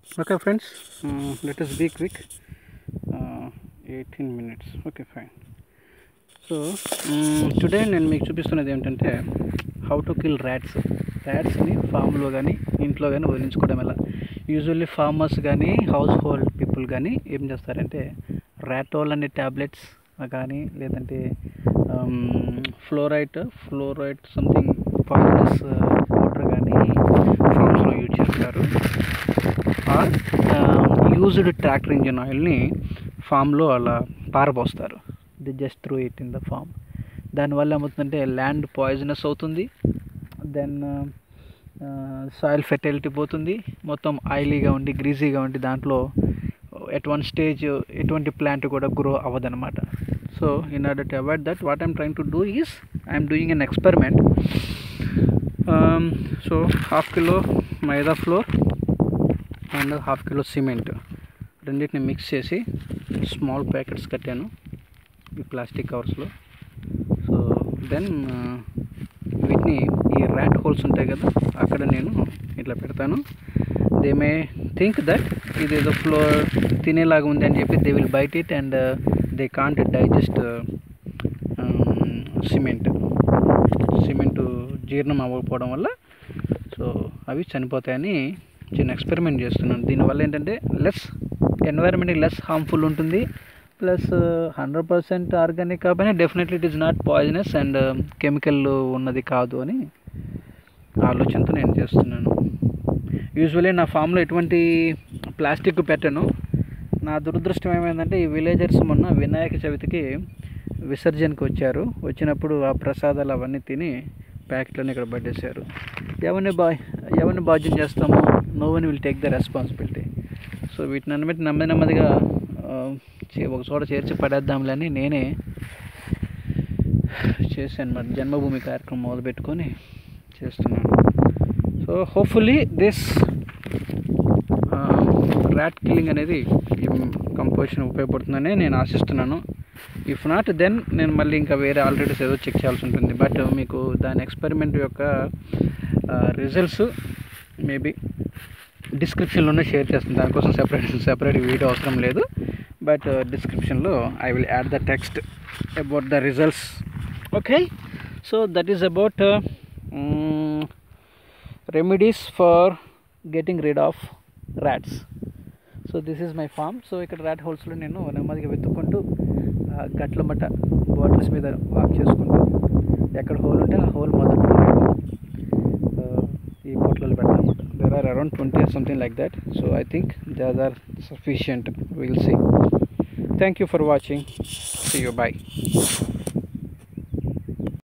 Okay, friends, uh, let us be quick. Uh, 18 minutes. Okay, fine. So today నేను మీకు చూపిస్తున్నది ఏంటంటే how to kill rats ర్యాట్స్ని ఫామ్లో కానీ ఇంట్లో కానీ వదిలించుకోవడం ఎలా యూజువల్లీ ఫార్మర్స్ కానీ హౌస్ హోల్డ్ పీపుల్ కానీ ఏం చేస్తారంటే ర్యాటోల్ అనే ట్యాబ్లెట్స్ కానీ లేదంటే fluorite fluorite something poisonous powder కానీ ఫామ్స్లో యూజ్ చేస్తారు ఆర్ యూజ్డ్ ట్రాక్టర్ ఇంజిన్ ఆయిల్ని ఫామ్లో అలా పారబోస్తారు the just through it in the farm దానివల్ల ఏమవుతుందంటే ల్యాండ్ పాయిజనస్ అవుతుంది దెన్ సాయిల్ ఫెర్టిలిటీ పోతుంది మొత్తం ఆయిలీగా ఉండి గ్రీజీగా ఉండి దాంట్లో ఎట్ వన్ స్టేజ్ ఎటువంటి ప్లాంట్ కూడా గ్రో అవ్వదన్నమాట so in order to avoid that what I'm trying to do is I'm doing an experiment so half kilo maida flour and half kilo cement రెండింటిని మిక్స్ చేసి స్మాల్ ప్యాకెట్స్ కట్టాను ఈ plastic కవర్స్లో so then వీటిని ఈ rat holes ఉంటాయి కదా అక్కడ నేను ఇట్లా పెడతాను దే మే థింక్ దట్ ఇదేదో ఫ్లో తినేలాగా ఉంది అని చెప్పి they will bite it and they can't digest cement cement జీర్ణం అవ్వకపోవడం వల్ల సో అవి చనిపోతాయని చిన్న ఎక్స్పెరిమెంట్ చేస్తున్నాను దీనివల్ల ఏంటంటే లెస్ ఎన్వైరన్మెంట్కి లెస్ హార్మ్ఫుల్ ఉంటుంది ప్లస్ హండ్రెడ్ పర్సెంట్ ఆర్గానిక్ కాబట్టి definitely it is not poisonous and chemical ఉన్నది కాదు అని ఆలోచనతో నేను చేస్తున్నాను యూజువలీ నా ఫామ్లో ఎటువంటి ప్లాస్టిక్ పెట్టను నా దురదృష్టం ఏమైందంటే ఈ విలేజర్స్ మొన్న వినాయక చవితికి విసర్జనకి వచ్చారు వచ్చినప్పుడు ఆ ప్రసాదాలు అవన్నీ తిని ప్యాకెట్లను ఇక్కడ పట్టేశారు ఎవరిని బా ఎవరిని బాధ్యం చేస్తామో no one will take the responsibility so వీటిని అన్నమాట నెమ్మది నెమ్మదిగా ఒక చోట చేర్చి పడేద్దాంలని నేనే చేశాను మరి జన్మభూమి కార్యక్రమం మొదలుపెట్టుకొని చేస్తున్నాను so hopefully this rat killing అనేది కంపోజిషన్ ఉపయోగపడుతుందని నేను ఆశిస్తున్నాను ఇఫ్ నాట్ దెన్ నేను మళ్ళీ ఇంకా వేరే ఆల్రెడీస్ ఏదో చెక్ చేయాల్సి ఉంటుంది బట్ మీకు దాని ఎక్స్పెరిమెంట్ యొక్క రిజల్ట్స్ మేబీ డిస్క్రిప్షన్లోనే షేర్ చేస్తాను దానికోసం సెపరేట్ సెపరేట్ వీడియో అవసరం లేదు బట్ డిస్క్రిప్షన్లో I will add the text about the results okay so that is about remedies for getting rid of rats so this is my farm so ఇక్కడ rat హోల్స్లో నేను నెమ్మదిగా వెతుక్కుంటూ గట్ల మట్ట బాటిల్స్ మీద వాక్ చేసుకుంటూ ఎక్కడ హోల్ ఉంటే ఆ హోల్ మొదట్లో ఈ పొట్లలో పెడతాను there are around 20 or something like that so i think those are sufficient we'll see thank you for watching see you bye